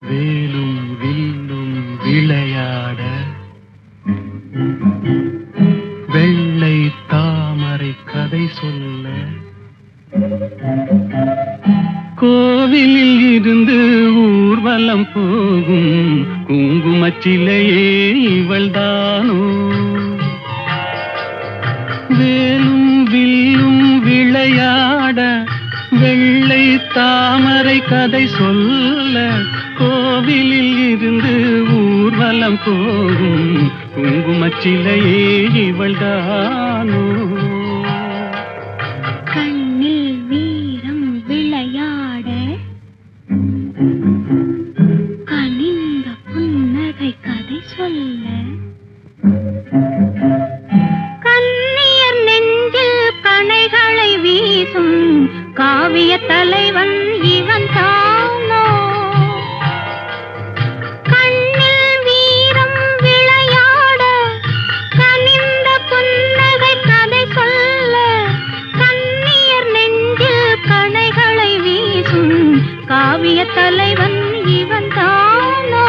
வேலும் வில்லும் விளையாட வெள்ளை தாமரை கதை சொல்ல கோவிலில் இருந்து ஊர்வலம் போகும் குங்குமச்சிலையே இவள்தானோ வேலும் வில்லும் விளையாட வெள்ளை தாமரை கதை சொல்ல கோவிலில் இருந்து ஊர்வலம் போகும் குங்குமச்சிலையே இவள்தானோ கண்ணில் வீரம் விளையாட கனிந்த புன்னகை கதை சொல்ல கண்ணியர் நெஞ்சில் கணைகளை வீசும் காவிய தலைவன் இவன் தானோ கண்ணில் வீரம் விளையாட கனிந்த புன்னகை கதை சொல்ல கண்ணியர் நெஞ்சில் கணைகளை வீசும் காவிய தலைவன் இவன் தானோ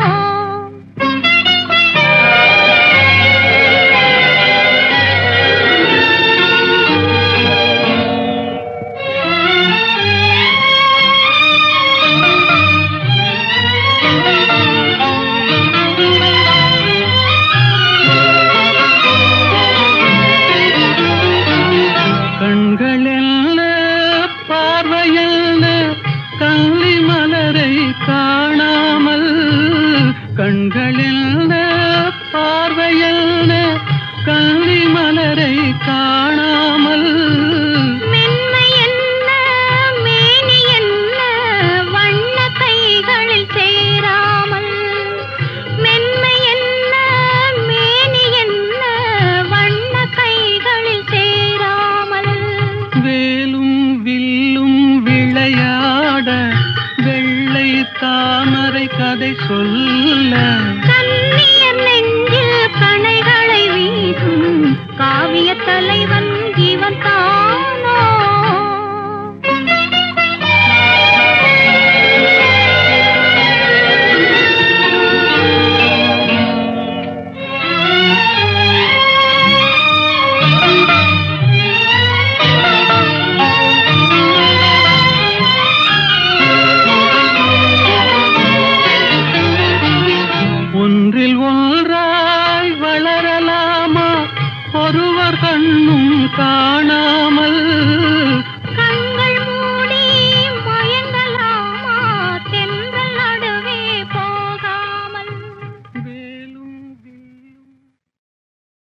கண்கள் என்ன பார்வையல்ல கள்ளி மலரை காணாமல் கண்கள் என்ன பார்வையல்ல கள்ளி மலரை காணாமல் மென்மை என்ன மேனி என்ன வண்ண கைகளில் சேராமல் மென்மை என்ன மேனி என்ன வண்ண கைகளில் சேராமல் வேலும் வில்லும் விளையாட வெள்ளை தாமரை கதை சொல்ல